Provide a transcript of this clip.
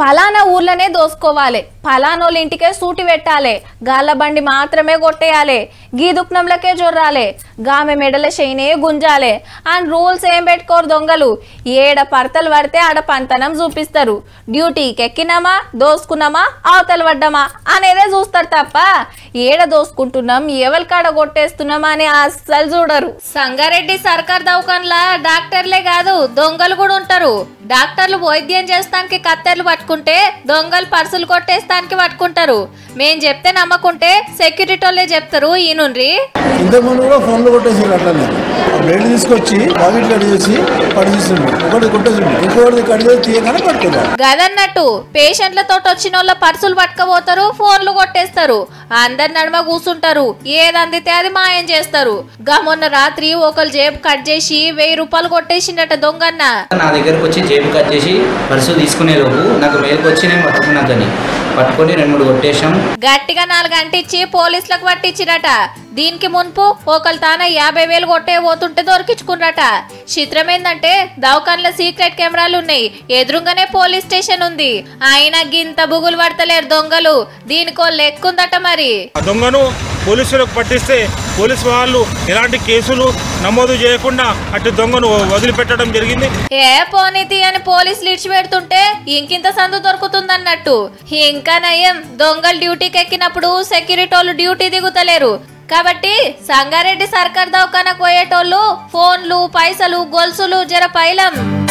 ఫలానా ఊర్లోనే దోసుకోవాలి ఫలానోళ్ళ ఇంటికే సూటి పెట్టాలి గాళ్ళ బండి మాత్రమే కొట్టేయాలి గీ దుక్నంలకే జొర్రాలి గామె మెడల శైనే గుంజాలి అని రూల్స్ ఏం పెట్టుకోరు దొంగలు ఏడ పడతలు పడితే ఆడ పంతనం చూపిస్తారు డ్యూటీకి ఎక్కినామా దోసుకున్నామా అవతల పడ్డామా అనేదే చూస్తారు తప్ప ఏడ దోసుకుంటున్నాం ఎవరి కాడ కొట్టేస్తున్నామా అని అస్సలు చూడరు సంగారెడ్డి సర్కార్ దవాఖాన్లా డాక్టర్లే కాదు దొంగలు కూడా ఉంటారు డాక్టర్లు వైద్యం చేస్తానికి కత్తెర్లు పట్టుకుంటే దొంగలు పర్సులు కొట్టేస్తానికి పట్టుకుంటారు మేం చెప్తే నమ్మకుంటే సెక్యూరిటీ వాళ్ళే చెప్తారు ఈనుండ్రి ఇంతకుముందు కూడా ఫోన్లు కొట్టేసారు అట్లనే ఆ బ్లేడ్ తీసుకొచ్చి పాకెట్ కట్ చేసి పడిచేసిండు ఒకటి కొట్టేసిండు ఇంకొకటి కట్ చేసి తీయగానే పట్టుకున్నాడు గదన్నట్టు పేషెంట్లతో వచ్చిన వాళ్ళ పర్సులు పట్టుకపోతారు ఫోన్లు కొట్టేస్తారు అందరి నడుమ కూర్చుంటారు ఏది అందితే అది మాయం చేస్తారు గా మొన్న రాత్రి ఒకరు జేబు కట్ చేసి వెయ్యి రూపాయలు కొట్టేసిండట దొంగన్న నా దగ్గరకు వచ్చి జేబు కట్ చేసి పర్సు తీసుకునే లోపు నాకు మేలుకు వచ్చి నేను పట్టుకున్నా అతన్ని పట్టుకొని రెండు మూడు కొట్టేశాం గట్టిగా నాలుగు అంటించి పోలీసులకు పట్టించిరట దీనికి మున్పు ఒకళ్ళు తాన యాభై వేలు కొట్టే పోతుంటే దొరికించుకున్నట చిత్రం ఏంటంటే దవాఖాన్ల సీక్రెట్ కెమెరాలు ఉన్నాయి ఎదురుగానే పోలీస్ స్టేషన్ ఉంది అయినా గింత బుగులు పడతలేరు దొంగలు దీనికో లెక్కుందట మరి ఆ దొంగను పోలీసులకు పట్టిస్తే పోలీసు వాళ్ళు ఎలాంటి కేసులు నమోదు చేయకుండా అటు దొంగను వదిలిపెట్టడం జరిగింది ఏ పోనీతి అని పోలీసులు ఇడిచిపెడుతుంటే ఇంకింత సందు దొరుకుతుందన్నట్టు ఇంకా నయం దొంగలు డ్యూటీకి ఎక్కినప్పుడు సెక్యూరిటీ వాళ్ళు డ్యూటీ దిగుతలేరు కాబట్టి సంగారెడ్డి సర్కార్ దవాఖానకు పోయేటోళ్ళు ఫోన్లు పైసలు గొలుసులు జర పైలం